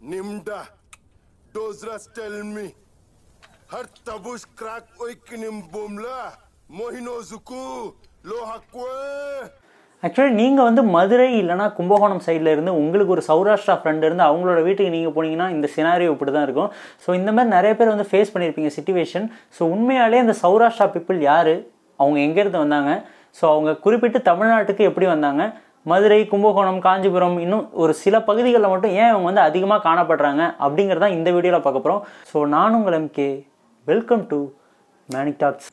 Nimda. Dozras tell me. Har tabush crack oikinim bumla. Mohino zuku. Lohakwe. Actually நீங்கள் வந்து மதுரை இல்லைனா கும்பகோணம் சைடில் இருந்து உங்களுக்கு ஒரு சௌராஷ்டிரா ஃப்ரெண்ட் இருந்து அவங்களோட வீட்டுக்கு நீங்கள் போனீங்கன்னா இந்த சினாரியோ இப்படி தான் இருக்கும் ஸோ இந்த மாதிரி நிறைய பேர் வந்து ஃபேஸ் பண்ணியிருப்பீங்க சுச்சுவேஷன் ஸோ உண்மையாலே அந்த சௌராஷ்டிரா பீப்புள் யார் அவங்க எங்கேருந்து வந்தாங்க ஸோ அவங்க குறிப்பிட்டு தமிழ்நாட்டுக்கு எப்படி வந்தாங்க மதுரை கும்பகோணம் காஞ்சிபுரம் இன்னும் ஒரு சில பகுதிகளில் மட்டும் ஏன் அவங்க வந்து அதிகமாக காணப்படுறாங்க அப்படிங்கிறத இந்த வீடியோவில் பார்க்க போகிறோம் ஸோ நான் உங்கள் MK welcome to Manik talks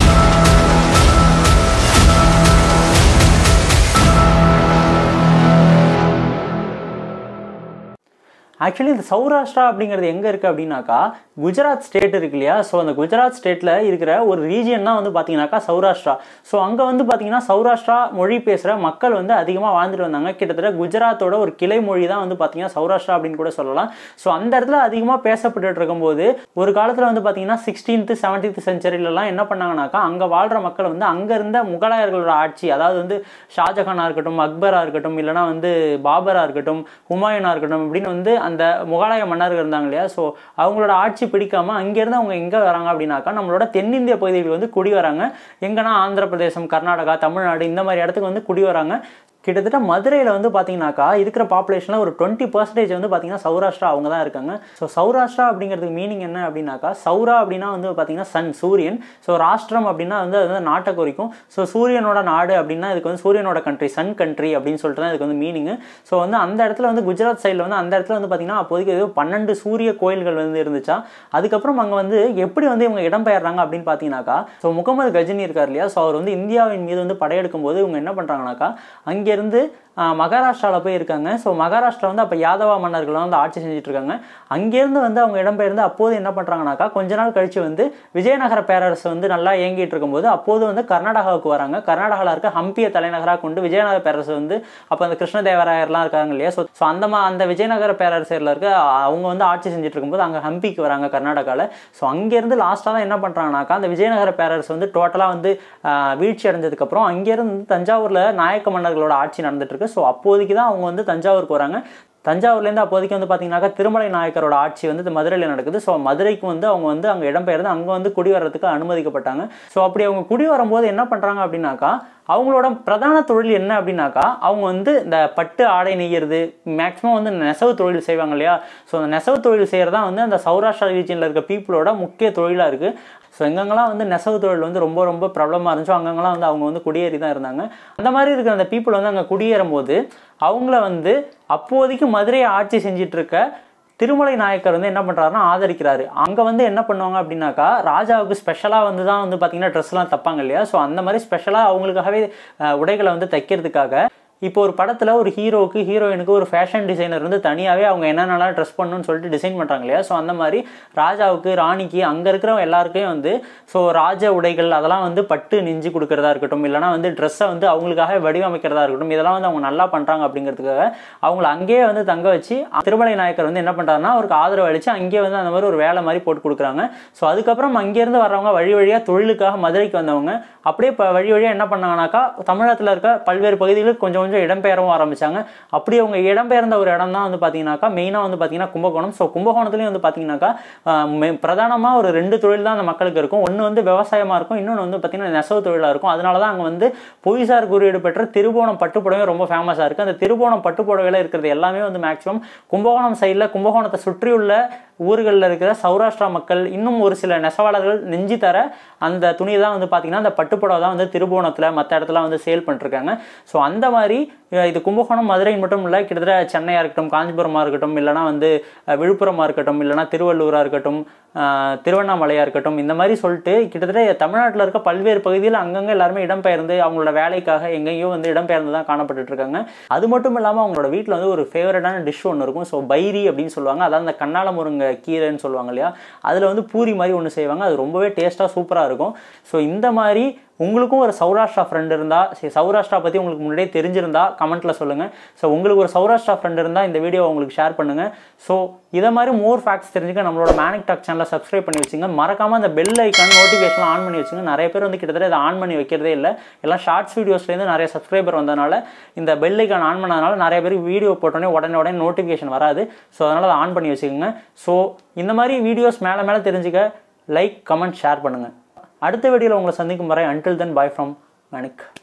actually இந்த சௌராஷ்டிரா அப்படிங்கிறது எங்கே இருக்குது அப்படின்னாக்கா குஜராத் ஸ்டேட் இருக்கு இல்லையா ஸோ அந்த குஜராத் ஸ்டேட்டில் இருக்கிற ஒரு ரீஜியன் தான் வந்து பார்த்தீங்கன்னாக்கா சௌராஷ்டிரா ஸோ அங்கே வந்து பார்த்தீங்கன்னா சௌராஷ்டிரா மொழி பேசுகிற மக்கள் வந்து அதிகமாக வாழ்ந்துட்டு வந்தாங்க கிட்டத்தட்ட குஜராத்தோட ஒரு கிளை மொழி தான் வந்து பார்த்தீங்கன்னா சௌராஷ்டிரா அப்படின்னு கூட சொல்லலாம் ஸோ அந்த இடத்துல அதிகமாக பேசப்பட்டுட்டு இருக்கும்போது ஒரு காலத்தில் வந்து பார்த்தீங்கன்னா சிக்ஸ்டீன்த்து செவன்டீன்த் செஞ்சுரியிலலாம் என்ன பண்ணாங்கனாக்கா அங்கே வாழ்கிற மக்கள் வந்து அங்கே இருந்த முகலாயர்களோட ஆட்சி அதாவது வந்து ஷாஜஹானாக இருக்கட்டும் அக்பராக இருக்கட்டும் இல்லைனா வந்து பாபராக இருக்கட்டும் ஹுமாயூனாக இருக்கட்டும் இப்படின்னு வந்து அந்த முகலாய மன்னர்கள் இருந்தாங்க இல்லையா ஸோ அவங்களோட ஆட்சி பிடிக்காம அங்கேருந்து அவங்க எங்கே வராங்க அப்படின்னாக்கா நம்மளோட தென்னிந்திய பகுதிகளுக்கு வந்து குடி வராங்க எங்கன்னா ஆந்திர பிரதேசம் கர்நாடகா தமிழ்நாடு இந்த மாதிரி இடத்துக்கு வந்து குடி வராங்க கிட்டத்தட்ட மதுரையில் வந்து பார்த்தீங்கன்னாக்கா இருக்கிற பாப்புலேஷனில் ஒரு டுவெண்ட்டி பர்சன்டேஜ் வந்து பார்த்தீங்கன்னா சௌராஷ்டிரா அவங்க தான் இருக்காங்க ஸோ சௌராஷ்டிரா அப்படிங்கிறதுக்கு மீனிங் என்ன அப்படின்னாக்கா சௌரா அப்படின்னா வந்து பார்த்தீங்கன்னா சன் சூரியன் ஸோ ராஷ்டிரம் அப்படின்னா வந்து அது வந்து நாட்டை குறிக்கும் ஸோ சூரியனோட நாடு அப்படின்னா இதுக்கு வந்து சூரியனோட கண்ட்ரி சன் கண்ட்ரி அப்படின்னு சொல்லிட்டு தான் இதுக்கு வந்து மீனிங் ஸோ வந்து அந்த இடத்துல வந்து குஜராத் சைடில் வந்து அந்த இடத்துல வந்து பார்த்தீங்கன்னா அப்போதைக்கு ஏதோ பன்னெண்டு சூரிய கோயில்கள் வந்து இருந்துச்சா அதுக்கப்புறம் அங்கே வந்து எப்படி வந்து இவங்க இடம்பெயர்றாங்க அப்படின்னு பார்த்தீங்கன்னாக்கா ஸோ முகமது கஜினி இருக்கார் இல்லையா ஸோ அவர் வந்து இந்தியாவின் மீது வந்து படையெடுக்கும் போது இவங்க என்ன பண்ணுறாங்கனாக்கா அங்கேருந்து மகாராஷ்டிராவில் போய் இருக்காங்க ஸோ மகாராஷ்டிரா வந்து அப்போ யாதவா மன்னர்கள் வந்து ஆட்சி செஞ்சுட்டு இருக்காங்க அங்கேருந்து வந்து அவங்க இடம்பெயர்ந்து அப்போது என்ன பண்ணுறாங்கனாக்கா கொஞ்ச நாள் கழிச்சு வந்து விஜயநகர பேரரசு வந்து நல்லா இயங்கிட்டு இருக்கும்போது அப்போது வந்து கர்நாடகாவுக்கு வராங்க கர்நாடகாவில் இருக்க ஹம்பியை தலைநகராக கொண்டு விஜயநகர பேரரசு வந்து அப்போ அந்த கிருஷ்ணதேவராயர்லாம் இருக்காங்க இல்லையா ஸோ ஸோ அந்த மா அந்த விஜயநகர பேரரசில் இருக்க அவங்க வந்து ஆட்சி செஞ்சுட்டு இருக்கும்போது அங்கே ஹம்பிக்கு வராங்க கர்நாடகாவில் ஸோ அங்கேருந்து லாஸ்ட்டாக தான் என்ன பண்ணுறாங்கனாக்கா அந்த விஜயநகர பேரரசு வந்து டோட்டலாக வந்து வீழ்ச்சி அடைஞ்சதுக்கப்புறம் அங்கேருந்து தஞ்சாவூரில் நாயக்க மன்னர்களோட ஆட்சி நடந்துட்டு இருக்கு ஸோ அப்போதைக்கு தான் அவங்க வந்து தஞ்சாவூருக்கு வராங்க தஞ்சாவூர்லேருந்து அப்போதைக்கு வந்து பார்த்தீங்கன்னாக்கா திருமலை நாயக்கரோட ஆட்சி வந்து மதுரையில் நடக்குது ஸோ மதுரைக்கு வந்து அவங்க வந்து அங்கே இடம்பெயர்ந்து அங்கே வந்து குடி வர்றதுக்கு அனுமதிக்கப்பட்டாங்க ஸோ அப்படி அவங்க குடி வரும்போது என்ன பண்ணுறாங்க அப்படின்னாக்கா அவங்களோட பிரதான தொழில் என்ன அப்படின்னாக்கா அவங்க வந்து இந்த பட்டு ஆடை நெய்யறது மேக்ஸிமம் வந்து நெசவு தொழில் செய்வாங்க இல்லையா ஸோ அந்த நெசவு தொழில் செய்கிறது தான் வந்து அந்த சௌராஷ்டிரா ரீஜனில் இருக்க பீப்புளோட முக்கிய தொழிலாக இருக்குது ஸோ எங்கெங்கெல்லாம் வந்து நெசவு தொழில் வந்து ரொம்ப ரொம்ப பிரபலமாக இருந்துச்சோ அங்கங்கெல்லாம் வந்து அவங்க வந்து குடியேறி தான் இருந்தாங்க அந்த மாதிரி இருக்கிற அந்த பீப்புள் வந்து அங்கே குடியேறும் போது அவங்கள வந்து அப்போதைக்கு மதுரையை ஆட்சி செஞ்சிட்டு இருக்க திருமலை நாயக்கர் வந்து என்ன பண்ணுறாருன்னா ஆதரிக்கிறாரு அங்கே வந்து என்ன பண்ணுவாங்க அப்படின்னாக்கா ராஜாவுக்கு ஸ்பெஷலாக வந்து தான் வந்து பார்த்தீங்கன்னா ட்ரெஸ்லாம் தப்பாங்க இல்லையா ஸோ அந்த மாதிரி ஸ்பெஷலாக அவங்களுக்காகவே உடைகளை வந்து தைக்கிறதுக்காக இப்போ ஒரு படத்தில் ஒரு ஹீரோவுக்கு ஹீரோயினுக்கு ஒரு ஃபேஷன் டிசைனர் வந்து தனியாகவே அவங்க என்னென்னலாம் ட்ரெஸ் பண்ணணும்னு சொல்லிட்டு டிசைன் பண்ணுறாங்க இல்லையா ஸோ அந்த மாதிரி ராஜாவுக்கு ராணிக்கு அங்கே இருக்கிறவங்க எல்லாருக்கும் வந்து ஸோ ராஜ உடைகள் அதெல்லாம் வந்து பட்டு நெஞ்சு கொடுக்கறதா இருக்கட்டும் இல்லைனா வந்து ட்ரெஸ்ஸை வந்து அவங்களுக்காக வடிவமைக்கிறதா இருக்கட்டும் இதெல்லாம் வந்து அவங்க நல்லா பண்ணுறாங்க அப்படிங்கிறதுக்காக அவங்கள அங்கேயே வந்து தங்க வச்சு திருமலை நாயக்கர் வந்து என்ன பண்ணுறாருன்னா அவருக்கு ஆதரவு அளித்து அங்கேயே வந்து அந்த மாதிரி ஒரு வேலை மாதிரி போட்டு கொடுக்குறாங்க ஸோ அதுக்கப்புறம் அங்கேருந்து வர்றவங்க வழி வழியாக தொழிலுக்காக மதுரைக்கு வந்தவங்க அப்படியே இப்போ வழி வழியாக என்ன பண்ணாங்கனாக்கா தமிழகத்தில் இருக்க பல்வேறு பகுதிகளுக்கு கொஞ்சம் கொஞ்சம் இடம்பெயரவும் ஆரம்பிச்சாங்க அப்படி அவங்க இடம்பெயர்ந்த ஒரு இடம் தான் வந்து பார்த்தீங்கன்னாக்கா மெயினாக வந்து பார்த்தீங்கன்னா கும்பகோணம் ஸோ கும்பகோணத்துலேயும் வந்து பார்த்தீங்கன்னாக்கா பிரதானமாக ஒரு ரெண்டு தொழில் தான் அந்த மக்களுக்கு இருக்கும் ஒன்று வந்து விவசாயமாக இருக்கும் இன்னொன்று வந்து பார்த்தீங்கன்னா நெசவு தொழிலாக இருக்கும் அதனால தான் அங்கே வந்து புவிசார் குறியீடு பெற்ற திருவோணம் பட்டுப்புடவை ரொம்ப ஃபேமஸாக இருக்குது அந்த திருவோணம் பட்டுப்புடவையில் இருக்கிறது எல்லாமே வந்து மேக்ஸிமம் கும்பகோணம் சைடில் கும்பகோணத்தை சுற்றியுள்ள ஊர்களில் இருக்கிற சௌராஷ்டிரா மக்கள் இன்னும் ஒரு சில நெசவாளர்கள் நெஞ்சு தர அந்த துணியை தான் வந்து பார்த்தீங்கன்னா அந்த பட்டுப்புடவை தான் வந்து திருபுவனத்தில் மற்ற இடத்துல வந்து சேல் பண்ணிருக்காங்க ஸோ அந்த மாதிரி இது கும்பகோணம் மதுரை மட்டும் இல்லை கிட்டத்தட்ட சென்னையாக இருக்கட்டும் காஞ்சிபுரமாக இருக்கட்டும் இல்லைனா வந்து விழுப்புரமாக இருக்கட்டும் இல்லைனா திருவள்ளூராக இருக்கட்டும் திருவண்ணாமலையாக இருக்கட்டும் இந்த மாதிரி சொல்லிட்டு கிட்டத்தட்ட தமிழ்நாட்டில் இருக்க பல்வேறு பகுதியில் அங்கங்கே எல்லாருமே இடம்பெயர்ந்து அவங்களோட வேலைக்காக எங்கேயோ வந்து இடம்பெயர்ந்து தான் காணப்பட்டு இருக்காங்க அது மட்டும் இல்லாமல் அவங்களோட வீட்டில் வந்து ஒரு ஃபேவரட்டான டிஷ் ஒன்று இருக்கும் ஸோ பைரி அப்படின்னு சொல்லுவாங்க அதாவது அந்த கண்ணால முருங்கை கீரைன்னு சொல்லுவாங்க இல்லையா அதில் வந்து பூரி மாதிரி ஒன்று செய்வாங்க அது ரொம்பவே டேஸ்ட்டாக சூப்பராக இருக்கும் ஸோ இந்த மாதிரி உங்களுக்கும் ஒரு சௌராஷ்டிரா ஃப்ரெண்ட் இருந்தால் சரி சௌராஷ்டிரா பற்றி உங்களுக்கு முன்னாடியே தெரிஞ்சிருந்தா கமெண்ட்டில் சொல்லுங்கள் ஸோ உங்களுக்கு ஒரு சௌராஷ்டிரா ஃப்ரெண்ட் இருந்தால் இந்த வீடியோ உங்களுக்கு ஷேர் பண்ணுங்கள் ஸோ இதை மாதிரி மோர் ஃபேக்ட்ஸ் தெரிஞ்சுக்க நம்மளோட மேனிக் டாக் சேனலை சப்ஸ்கிரைப் பண்ணி வச்சுங்க மறக்காமல் அந்த பெல் ஐக்கான் நோட்டிஃபிகேஷன் ஆன் பண்ணி வச்சுங்க நிறைய பேர் வந்து கிட்டத்தட்ட இதை ஆன் பண்ணி வைக்கிறதே இல்லை எல்லாம் ஷார்ட்ஸ் வீடியோஸ்லேருந்து நிறைய சப்ஸ்கிரைபர் வந்தனால இந்த பெல் ஐக்கான் ஆன் பண்ணதுனால நிறைய பேர் வீடியோ போட்டோன்னே உடனே உடனே நோட்டிஃபிகேஷன் வராது ஸோ அதனால் அதை ஆன் பண்ணி வச்சுக்கோங்க ஸோ இந்த மாதிரி வீடியோஸ் மேலே மேலே தெரிஞ்சுக்க லைக் கமெண்ட் ஷேர் பண்ணுங்கள் அடுத்த வீடியோவில் உங்களை சந்திக்கும் வரை அன்டில் தென் பாய் ஃப்ரம் மேனிக்